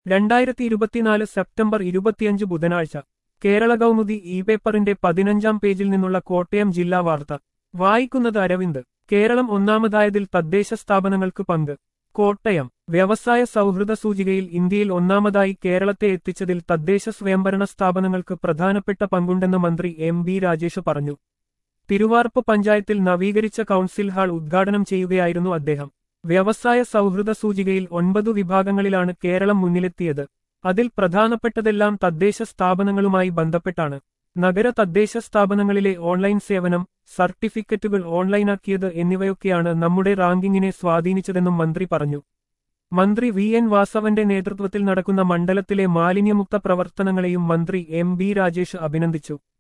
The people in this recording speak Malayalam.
രണ്ടായിരത്തി ഇരുപത്തിനാല് സെപ്റ്റംബർ ഇരുപത്തിയഞ്ച് ബുധനാഴ്ച കേരള കൗമുദി ഇ പേപ്പറിന്റെ പതിനഞ്ചാം പേജിൽ നിന്നുള്ള കോട്ടയം ജില്ലാ വാർത്ത വായിക്കുന്നത് അരവിന്ദ് കേരളം ഒന്നാമതായതിൽ തദ്ദേശ സ്ഥാപനങ്ങൾക്ക് പങ്ക് കോട്ടയം വ്യവസായ സൗഹൃദ സൂചികയിൽ ഇന്ത്യയിൽ ഒന്നാമതായി കേരളത്തെ എത്തിച്ചതിൽ തദ്ദേശ സ്വയംഭരണ സ്ഥാപനങ്ങൾക്ക് പ്രധാനപ്പെട്ട പങ്കുണ്ടെന്ന് മന്ത്രി എം ബി രാജേഷ് പറഞ്ഞു തിരുവാർപ്പ് പഞ്ചായത്തിൽ നവീകരിച്ച കൗൺസിൽ ഹാൾ ഉദ്ഘാടനം ചെയ്യുകയായിരുന്നു അദ്ദേഹം വ്യവസായ സൗഹൃദ സൂചികയിൽ ഒൻപതു വിഭാഗങ്ങളിലാണ് കേരളം മുന്നിലെത്തിയത് അതിൽ പ്രധാനപ്പെട്ടതെല്ലാം തദ്ദേശ സ്ഥാപനങ്ങളുമായി ബന്ധപ്പെട്ടാണ് നഗര തദ്ദേശ സ്ഥാപനങ്ങളിലെ ഓൺലൈൻ സേവനം സർട്ടിഫിക്കറ്റുകൾ ഓൺലൈനാക്കിയത് എന്നിവയൊക്കെയാണ് നമ്മുടെ റാങ്കിങ്ങിനെ സ്വാധീനിച്ചതെന്നും മന്ത്രി പറഞ്ഞു മന്ത്രി വി എൻ വാസവന്റെ നേതൃത്വത്തിൽ നടക്കുന്ന മണ്ഡലത്തിലെ മാലിന്യമുക്ത പ്രവർത്തനങ്ങളെയും മന്ത്രി എം ബി രാജേഷ് അഭിനന്ദിച്ചു